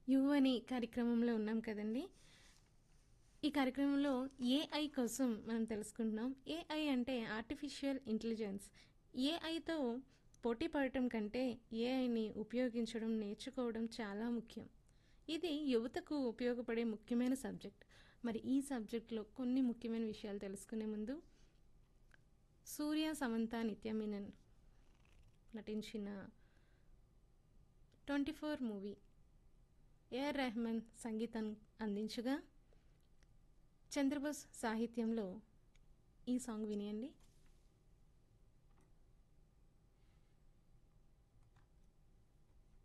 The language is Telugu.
యువని కార్యక్రమంలో ఉన్నాం కదండి ఈ కార్యక్రమంలో ఏఐ కోసం మనం తెలుసుకుంటున్నాం ఏఐ అంటే ఆర్టిఫిషియల్ ఇంటెలిజెన్స్ ఏఐతో పోటీ పడటం కంటే ఏఐని ఉపయోగించడం నేర్చుకోవడం చాలా ముఖ్యం ఇది యువతకు ఉపయోగపడే ముఖ్యమైన సబ్జెక్ట్ మరి ఈ సబ్జెక్ట్లో కొన్ని ముఖ్యమైన విషయాలు తెలుసుకునే ముందు సూర్య సమంత నిత్యమీనన్ నటించిన twenty four movie A R Rahman సంగీతం అందించగా చంద్రబోస్ సాహిత్యంలో ఈ సాంగ్ వినియండి